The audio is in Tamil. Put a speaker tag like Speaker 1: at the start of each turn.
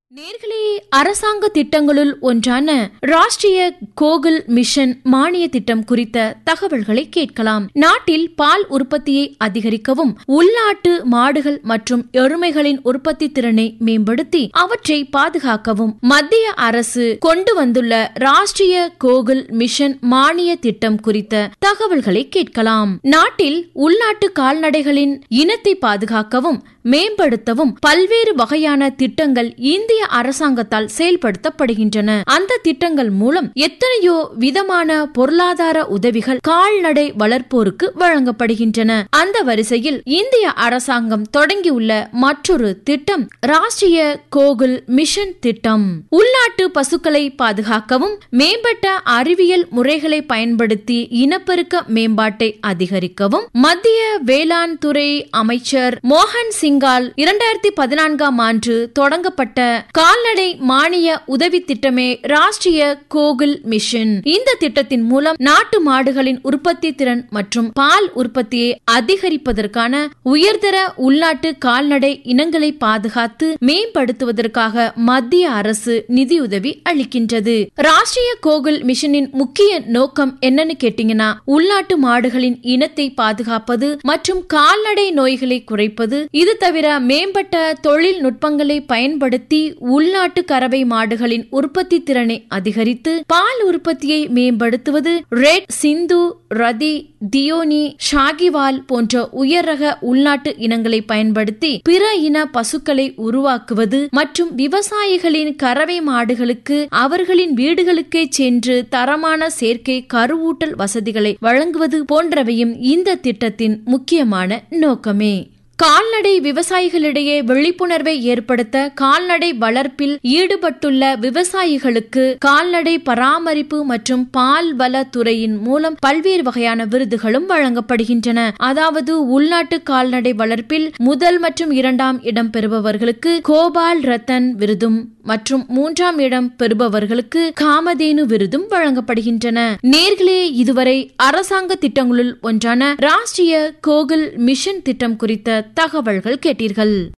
Speaker 1: நேர்களே அரசாங்க திட்டங்களுள் ஒன்றான ராஷ்டிரிய கோகுல் மிஷன் மானிய திட்டம் குறித்த தகவல்களை கேட்கலாம் நாட்டில் பால் உற்பத்தியை அதிகரிக்கவும் உள்நாட்டு மாடுகள் மற்றும் எருமைகளின் உற்பத்தி திறனை மேம்படுத்தி அவற்றை பாதுகாக்கவும் மத்திய அரசு கொண்டு வந்துள்ள ராஷ்டிரிய கோகுல் மிஷன் மானிய திட்டம் குறித்த தகவல்களை கேட்கலாம் நாட்டில் உள்நாட்டு கால்நடைகளின் இனத்தை பாதுகாக்கவும் மேம்படுத்தவும் பல்வேறு வகையான திட்டங்கள் இந்திய அரசாங்கத்தால் செயல்படுத்தப்படுகின்றன அந்த திட்டங்கள் மூலம் எத்தனையோ விதமான பொருளாதார உதவிகள் கால்நடை வளர்ப்போருக்கு வழங்கப்படுகின்றன அந்த வரிசையில் இந்திய அரசாங்கம் தொடங்கியுள்ள மற்றொரு திட்டம் ராஷ்டிரிய கோகுல் மிஷன் திட்டம் உள்நாட்டு பசுக்களை பாதுகாக்கவும் மேம்பட்ட அறிவியல் முறைகளை பயன்படுத்தி இனப்பெருக்க மேம்பாட்டை அதிகரிக்கவும் மத்திய வேளாண் துறை அமைச்சர் மோகன் சிங்கால் இரண்டாயிரத்தி பதினான்காம் ஆண்டு தொடங்கப்பட்ட கால்நடை மானிய உதவி திட்டமே ராஷ்டிரிய கோகுல் மிஷன் இந்த திட்டத்தின் மூலம் நாட்டு மாடுகளின் உற்பத்தி திறன் மற்றும் பால் உற்பத்தியை அதிகரிப்பதற்கான உயர்தர உள்நாட்டு கால்நடை இனங்களை பாதுகாத்து மேம்படுத்துவதற்காக மத்திய அரசு நிதியுதவி அளிக்கின்றது ராஷ்டிரிய கோகுல் மிஷனின் முக்கிய நோக்கம் என்னன்னு கேட்டீங்கன்னா உள்நாட்டு மாடுகளின் இனத்தை பாதுகாப்பது மற்றும் கால்நடை நோய்களை குறைப்பது இது தவிர மேம்பட்ட தொழில்நுட்பங்களை பயன்படுத்தி உள்நாட்டு கறவை மாடுகளின் உற்பத்தி திறனை அதிகரித்து பால் உற்பத்தியை மேம்படுத்துவது ரெட் சிந்து ரதி தியோனி ஷாகிவால் போன்ற உயர் ரக உள்நாட்டு இனங்களை பயன்படுத்தி பிற இன பசுக்களை உருவாக்குவது மற்றும் விவசாயிகளின் கறவை மாடுகளுக்கு அவர்களின் வீடுகளுக்கே சென்று தரமான சேர்க்கை கருவூட்டல் வசதிகளை வழங்குவது போன்றவையும் இந்த திட்டத்தின் முக்கியமான நோக்கமே கால்நடை விவசாயிகளிடையே விழிப்புணர்வை ஏற்படுத்த கால்நடை வளர்ப்பில் ஈடுபட்டுள்ள விவசாயிகளுக்கு கால்நடை பராமரிப்பு மற்றும் பால் வள துறையின் மூலம் பல்வேறு வகையான விருதுகளும் வழங்கப்படுகின்றன அதாவது உள்நாட்டு கால்நடை வளர்ப்பில் முதல் மற்றும் இரண்டாம் இடம் பெறுபவர்களுக்கு கோபால் ரத்தன் விருதும் மற்றும் மூன்றாம் இடம் பெறுபவர்களுக்கு காமதேனு விருதும் வழங்கப்படுகின்றன நேர்களே இதுவரை அரசாங்க திட்டங்களுள் ஒன்றான ராஷ்டிரிய கோகுல் மிஷன் திட்டம் குறித்த தகவல்கள் கேட்டீர்கள்